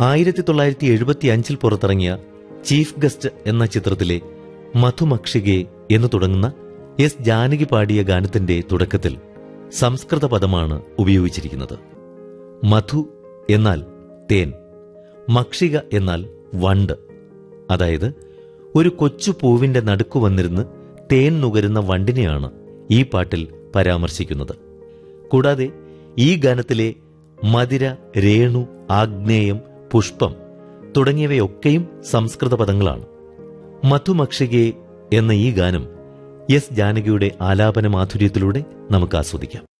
ആയിരത്തി തൊള്ളായിരത്തി എഴുപത്തി അഞ്ചിൽ പുറത്തിറങ്ങിയ ചീഫ് ഗസ്റ്റ് എന്ന ചിത്രത്തിലെ മധുമക്ഷികെ എന്ന് തുടങ്ങുന്ന എസ് ജാനകി പാടിയ ഗാനത്തിന്റെ തുടക്കത്തിൽ സംസ്കൃത പദമാണ് ഉപയോഗിച്ചിരിക്കുന്നത് മധു എന്നാൽ തേൻ മക്ഷിക എന്നാൽ വണ്ട് അതായത് ഒരു കൊച്ചു പൂവിന്റെ നടുക്കു വന്നിരുന്ന് തേൻ നുകരുന്ന വണ്ടിനെയാണ് ഈ പാട്ടിൽ പരാമർശിക്കുന്നത് കൂടാതെ ഈ ഗാനത്തിലെ മതിര രേണു ആഗ്നേയം പുഷ്പം തുടങ്ങിയവയൊക്കെയും സംസ്കൃത പദങ്ങളാണ് മധുമക്ഷികെ എന്ന ഈ ഗാനം എസ് ജാനകിയുടെ ആലാപന മാധുര്യത്തിലൂടെ നമുക്ക് ആസ്വദിക്കാം